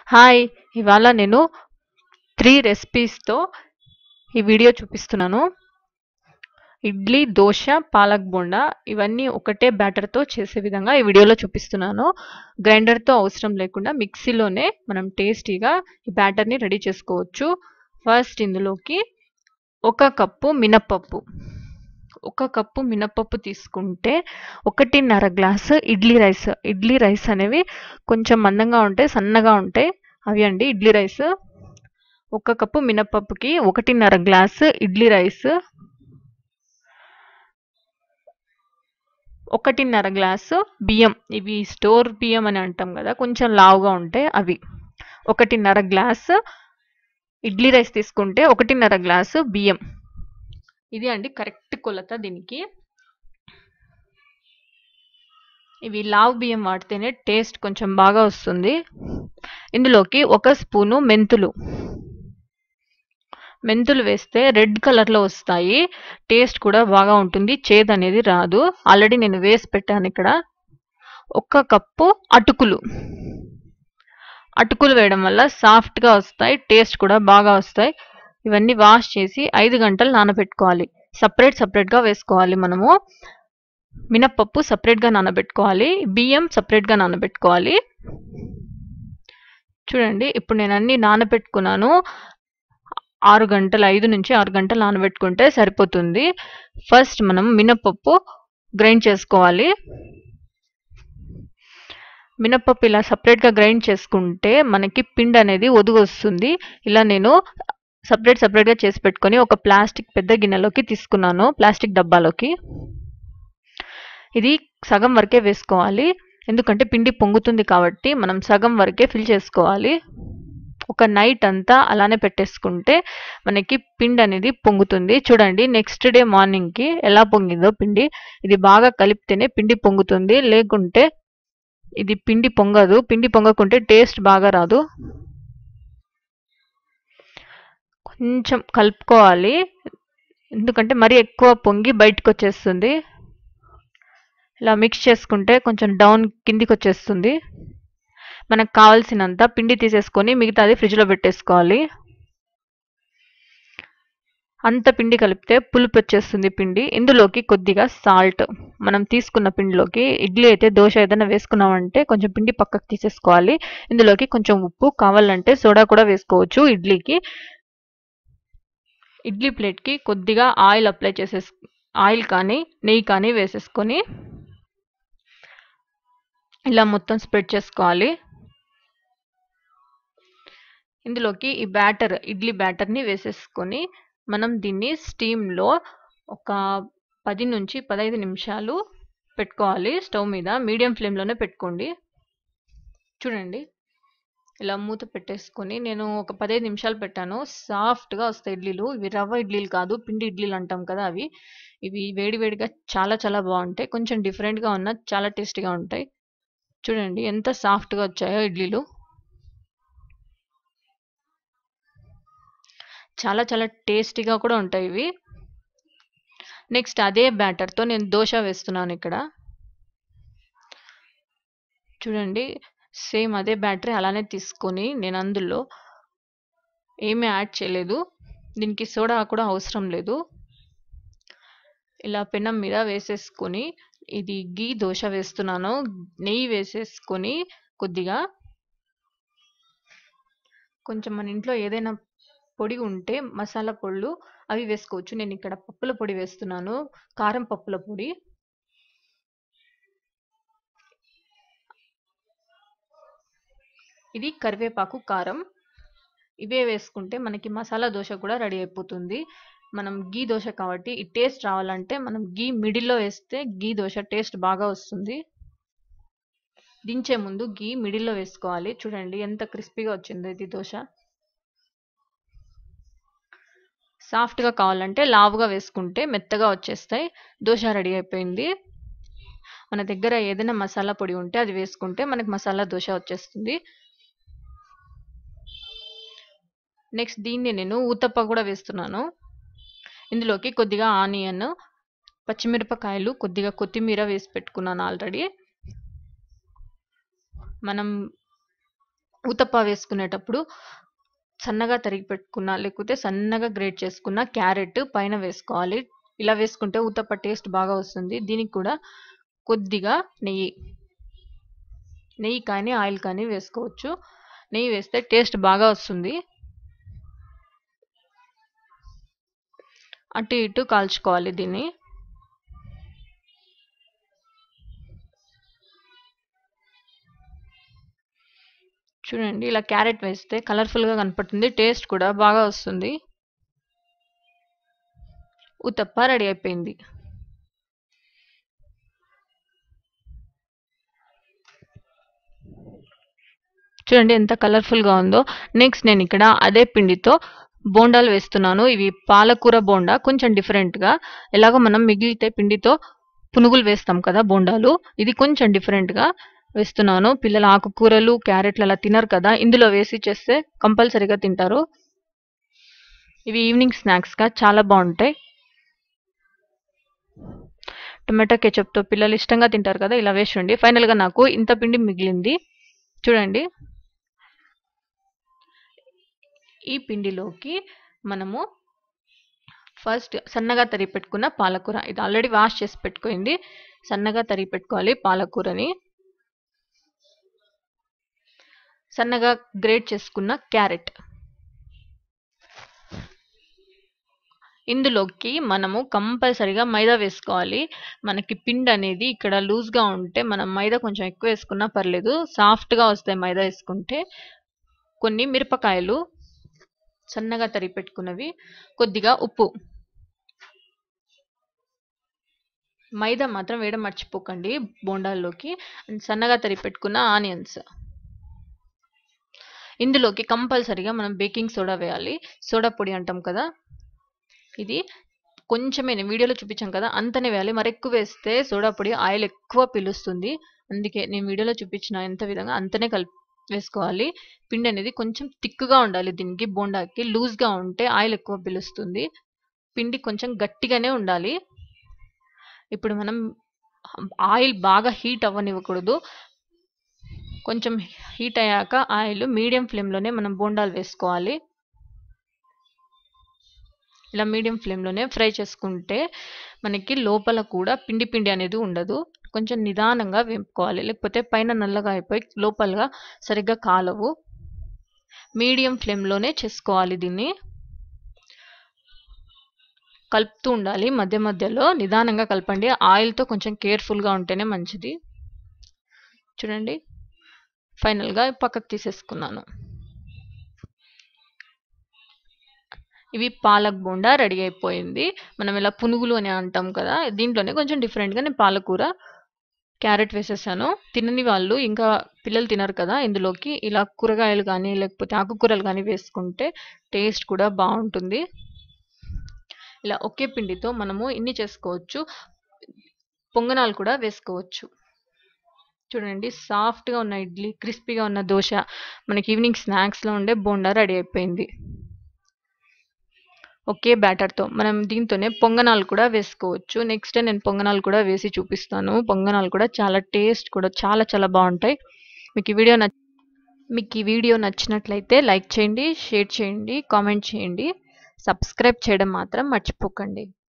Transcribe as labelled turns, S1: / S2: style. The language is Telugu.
S1: హాయ్ ఇవాళ నేను త్రీ రెసిపీస్తో ఈ వీడియో చూపిస్తున్నాను ఇడ్లీ దోశ పాలక్ బోండా ఇవన్నీ ఒకటే బ్యాటర్తో చేసే విధంగా ఈ వీడియోలో చూపిస్తున్నాను గ్రైండర్తో అవసరం లేకుండా మిక్సీలోనే మనం టేస్టీగా ఈ బ్యాటర్ని రెడీ చేసుకోవచ్చు ఫస్ట్ ఇందులోకి ఒక కప్పు మినప్పప్పు ఒక కప్పు మినప్పప్పు తీసుకుంటే ఒకటిన్నర glass idli rice idli rice అనేవి కొంచెం మందంగా ఉంటాయి సన్నగా ఉంటాయి అవి అండి ఇడ్లీ రైస్ ఒక కప్పు మినప్పప్పుకి ఒకటిన్నర గ్లాసు ఇడ్లీ రైస్ ఒకటిన్నర గ్లాసు బియ్యం ఇవి స్టోర్ బియ్యం అని అంటాం కదా కొంచెం లావుగా ఉంటాయి అవి ఒకటిన్నర గ్లాసు ఇడ్లీ రైస్ తీసుకుంటే ఒకటిన్నర గ్లాసు బియ్యం ఇది అండి కరెక్ట్ కొలత దీనికి ఇవి లావ్ బియ్యం వాడితేనే టేస్ట్ కొంచెం బాగా వస్తుంది ఇందులోకి ఒక స్పూను మెంతులు మెంతులు వేస్తే రెడ్ కలర్లో వస్తాయి టేస్ట్ కూడా బాగా ఉంటుంది చేదు అనేది రాదు ఆల్రెడీ నేను వేసి పెట్టాను ఇక్కడ ఒక కప్పు అటుకులు అటుకులు వేయడం వల్ల సాఫ్ట్గా వస్తాయి టేస్ట్ కూడా బాగా వస్తాయి ఇవన్నీ వాష్ చేసి ఐదు గంటలు నానబెట్టుకోవాలి సపరేట్ సపరేట్గా వేసుకోవాలి మనము మినప్పప్పు సపరేట్గా నానబెట్టుకోవాలి బియ్యం సపరేట్గా నానబెట్టుకోవాలి చూడండి ఇప్పుడు నేను అన్ని నానబెట్టుకున్నాను ఆరు గంటలు ఐదు నుంచి ఆరు గంటలు నానబెట్టుకుంటే సరిపోతుంది ఫస్ట్ మనం మినప్పప్పు గ్రైండ్ చేసుకోవాలి మినప్పప్పు ఇలా సపరేట్గా గ్రైండ్ చేసుకుంటే మనకి పిండి అనేది ఒదుగు వస్తుంది ఇలా నేను సపరేట్ సపరేట్గా చేసి పెట్టుకొని ఒక ప్లాస్టిక్ పెద్ద గిన్నెలోకి తీసుకున్నాను ప్లాస్టిక్ డబ్బాలోకి ఇది సగం వరకే వేసుకోవాలి ఎందుకంటే పిండి పొంగుతుంది కాబట్టి మనం సగం వరకే ఫిల్ చేసుకోవాలి ఒక నైట్ అంతా అలానే పెట్టేసుకుంటే మనకి పిండి అనేది పొంగుతుంది చూడండి నెక్స్ట్ డే మార్నింగ్కి ఎలా పొంగిందో పిండి ఇది బాగా కలిపితేనే పిండి పొంగుతుంది లేకుంటే ఇది పిండి పొంగదు పిండి పొంగకుంటే టేస్ట్ బాగా రాదు కొంచెం కలుపుకోవాలి ఎందుకంటే మరీ ఎక్కువ పొంగి బయటకు వచ్చేస్తుంది ఇలా మిక్స్ చేసుకుంటే కొంచెం డౌన్ కిందికి వచ్చేస్తుంది మనకు కావాల్సినంత పిండి తీసేసుకొని మిగతాది ఫ్రిడ్జ్లో పెట్టేసుకోవాలి అంత పిండి కలిపితే పులుపు వచ్చేస్తుంది పిండి ఇందులోకి కొద్దిగా సాల్ట్ మనం తీసుకున్న పిండిలోకి ఇడ్లీ అయితే దోశ ఏదైనా వేసుకున్నామంటే కొంచెం పిండి పక్కకు తీసేసుకోవాలి ఇందులోకి కొంచెం ఉప్పు కావాలంటే సోడా కూడా వేసుకోవచ్చు ఇడ్లీకి ఇడ్లీ ప్లేట్కి కొద్దిగా ఆయిల్ అప్లై చేసేస్ ఆయిల్ కానీ నెయ్యి కానీ వేసేసుకొని ఇలా మొత్తం స్ప్రెడ్ చేసుకోవాలి ఇందులోకి ఈ బ్యాటర్ ఇడ్లీ బ్యాటర్ని వేసేసుకొని మనం దీన్ని స్టీమ్లో ఒక పది నుంచి పదహైదు నిమిషాలు పెట్టుకోవాలి స్టవ్ మీద మీడియం ఫ్లేమ్లోనే పెట్టుకోండి చూడండి ఇలా మూత పెట్టేసుకొని నేను ఒక పదిహేను నిమిషాలు పెట్టాను సాఫ్ట్గా వస్తాయి ఇడ్లీలు ఇవి రవ్వ ఇడ్లీలు కాదు పిండి ఇడ్లీలు అంటాం కదా అవి ఇవి వేడివేడిగా చాలా చాలా బాగుంటాయి కొంచెం డిఫరెంట్గా ఉన్న చాలా టేస్టీగా ఉంటాయి చూడండి ఎంత సాఫ్ట్గా వచ్చాయో ఇడ్లీలు చాలా చాలా టేస్టీగా కూడా ఉంటాయి ఇవి నెక్స్ట్ అదే బ్యాటర్తో నేను దోశ వేస్తున్నాను ఇక్కడ చూడండి సేమ్ అదే బ్యాటరీ అలానే తీసుకొని నేను అందులో ఏమీ యాడ్ చేయలేదు దీనికి సోడా కూడా అవసరం లేదు ఇలా పెనం మీద వేసేసుకొని ఇది గీ దోశ వేస్తున్నాను నెయ్యి వేసేసుకొని కొద్దిగా కొంచెం మన ఇంట్లో ఏదైనా పొడి ఉంటే మసాలా పొళ్ళు అవి వేసుకోవచ్చు నేను ఇక్కడ పప్పుల పొడి వేస్తున్నాను కారం పప్పుల పొడి ఇది కరివేపాకు కారం ఇవే వేసుకుంటే మనకి మసాలా దోశ కూడా రెడీ అయిపోతుంది మనం గీ దోశ కాబట్టి ఈ టేస్ట్ రావాలంటే మనం గీ మిడిల్లో వేస్తే గీ దోశ టేస్ట్ బాగా వస్తుంది దించే ముందు గీ మిడిల్లో వేసుకోవాలి చూడండి ఎంత క్రిస్పీగా వచ్చిందో ఇది దోశ సాఫ్ట్గా కావాలంటే లావుగా వేసుకుంటే మెత్తగా వచ్చేస్తాయి దోశ రెడీ అయిపోయింది మన దగ్గర ఏదైనా మసాలా పొడి ఉంటే అది వేసుకుంటే మనకి మసాలా దోశ వచ్చేస్తుంది నెక్స్ట్ దీన్ని నేను ఊతప్ప కూడా వేస్తున్నాను ఇందులోకి కొద్దిగా ఆనియన్ పచ్చిమిరపకాయలు కొద్దిగా కొత్తిమీర వేసి పెట్టుకున్నాను ఆల్రెడీ మనం ఉతప్ప వేసుకునేటప్పుడు సన్నగా తరిగి పెట్టుకున్న లేకపోతే సన్నగా గ్రేట్ చేసుకున్న క్యారెట్ పైన వేసుకోవాలి ఇలా వేసుకుంటే ఉతప్ప టేస్ట్ బాగా వస్తుంది దీనికి కూడా కొద్దిగా నెయ్యి నెయ్యి కానీ ఆయిల్ కానీ వేసుకోవచ్చు నెయ్యి వేస్తే టేస్ట్ బాగా వస్తుంది అటు ఇటు కాల్చుకోవాలి దీన్ని చూడండి ఇలా క్యారెట్ వేస్తే కలర్ఫుల్గా కనపడుతుంది టేస్ట్ కూడా బాగా వస్తుంది ఉతప్ప రెడీ అయిపోయింది చూడండి ఎంత కలర్ఫుల్గా ఉందో నెక్స్ట్ నేను ఇక్కడ అదే పిండితో బోండాలు వేస్తున్నాను ఇవి పాలకూర బోండా కొంచెం డిఫరెంట్గా ఎలాగో మనం మిగిలితే పిండితో పునుగులు వేస్తాం కదా బోండాలు ఇది కొంచెం డిఫరెంట్గా వేస్తున్నాను పిల్లలు ఆకుకూరలు క్యారెట్లు అలా తినరు కదా ఇందులో వేసి చేస్తే కంపల్సరీగా తింటారు ఇవి ఈవినింగ్ స్నాక్స్గా చాలా బాగుంటాయి టొమాటో కెచప్తో పిల్లలు ఇష్టంగా తింటారు కదా ఇలా వేసండి ఫైనల్గా నాకు ఇంత పిండి మిగిలింది చూడండి ఈ పిండిలోకి మనము ఫస్ట్ సన్నగా తరిగి పెట్టుకున్న పాలకూర ఇది ఆల్రెడీ వాష్ చేసి పెట్టుకోండి సన్నగా తరిగి పెట్టుకోవాలి పాలకూరని సన్నగా గ్రేట్ చేసుకున్న క్యారెట్ ఇందులోకి మనము కంపల్సరిగా మైదా వేసుకోవాలి మనకి పిండి అనేది ఇక్కడ లూజ్గా ఉంటే మనం మైదా కొంచెం ఎక్కువ వేసుకున్నా పర్లేదు సాఫ్ట్గా వస్తాయి మైదా వేసుకుంటే కొన్ని మిరపకాయలు సన్నగా తరిగి పెట్టుకున్నవి కొద్దిగా ఉప్పు మైదా మాత్రం వేయడం మర్చిపోకండి బోండాల్లోకి సన్నగా తరిగి పెట్టుకున్న ఆనియన్స్ ఇందులోకి కంపల్సరీగా మనం బేకింగ్ సోడా వేయాలి సోడా పొడి అంటాం కదా ఇది కొంచెమే నేను వీడియోలో చూపించాం కదా అంతనే వేయాలి మరి ఎక్కువ వేస్తే సోడా పొడి ఆయిల్ ఎక్కువ పిలుస్తుంది అందుకే నేను వీడియోలో చూపించిన ఎంత విధంగా అంతనే కలిపి వేసుకోవాలి పిండి అనేది కొంచెం థిక్గా ఉండాలి దీనికి బోండాకి లూజ్గా ఉంటే ఆయిల్ ఎక్కువ పిలుస్తుంది పిండి కొంచెం గట్టిగానే ఉండాలి ఇప్పుడు మనం ఆయిల్ బాగా హీట్ అవ్వనివ్వకూడదు కొంచెం హీట్ అయ్యాక ఆయిల్ మీడియం ఫ్లేమ్లోనే మనం బోండాలు వేసుకోవాలి ఇలా మీడియం ఫ్లేమ్లోనే ఫ్రై చేసుకుంటే మనకి లోపల కూడా పిండి పిండి అనేది ఉండదు కొంచెం నిదానంగా వేపుకోవాలి లేకపోతే పైన నల్లగా అయిపోయి లోపలగా సరిగ్గా కాలవు మీడియం ఫ్లేమ్లోనే చేసుకోవాలి దీన్ని కలుపుతూ ఉండాలి మధ్య మధ్యలో నిదానంగా కలపండి ఆయిల్తో కొంచెం కేర్ఫుల్గా ఉంటేనే మంచిది చూడండి ఫైనల్గా పక్కకు తీసేసుకున్నాను ఇవి పాలక్ బోండా రెడీ అయిపోయింది మనం ఇలా పునుగులు అని అంటాం కదా దీంట్లోనే కొంచెం డిఫరెంట్గా నేను పాలకూర క్యారెట్ వేసేసాను తినని వాళ్ళు ఇంకా పిల్లలు తినరు కదా ఇందులోకి ఇలా కూరగాయలు కానీ లేకపోతే ఆకుకూరలు కానీ వేసుకుంటే టేస్ట్ కూడా బాగుంటుంది ఇలా ఒకే పిండితో మనము ఇన్ని చేసుకోవచ్చు పొంగనాలు కూడా వేసుకోవచ్చు చూడండి సాఫ్ట్గా ఉన్న ఇడ్లీ క్రిస్పీగా ఉన్న దోశ మనకి ఈవినింగ్ స్నాక్స్లో ఉండే బోండా రెడీ అయిపోయింది ఒకే బ్యాటర్తో మనం దీంతోనే పొంగనాలు కూడా వేసుకోవచ్చు నెక్స్ట్ నేను పొంగనాలు కూడా వేసి చూపిస్తాను పొంగనాలు కూడా చాలా టేస్ట్ కూడా చాలా చాలా బాగుంటాయి మీకు ఈ వీడియో నచ్చ మీకు ఈ వీడియో నచ్చినట్లయితే లైక్ చేయండి షేర్ చేయండి కామెంట్ చేయండి సబ్స్క్రైబ్ చేయడం మాత్రం మర్చిపోకండి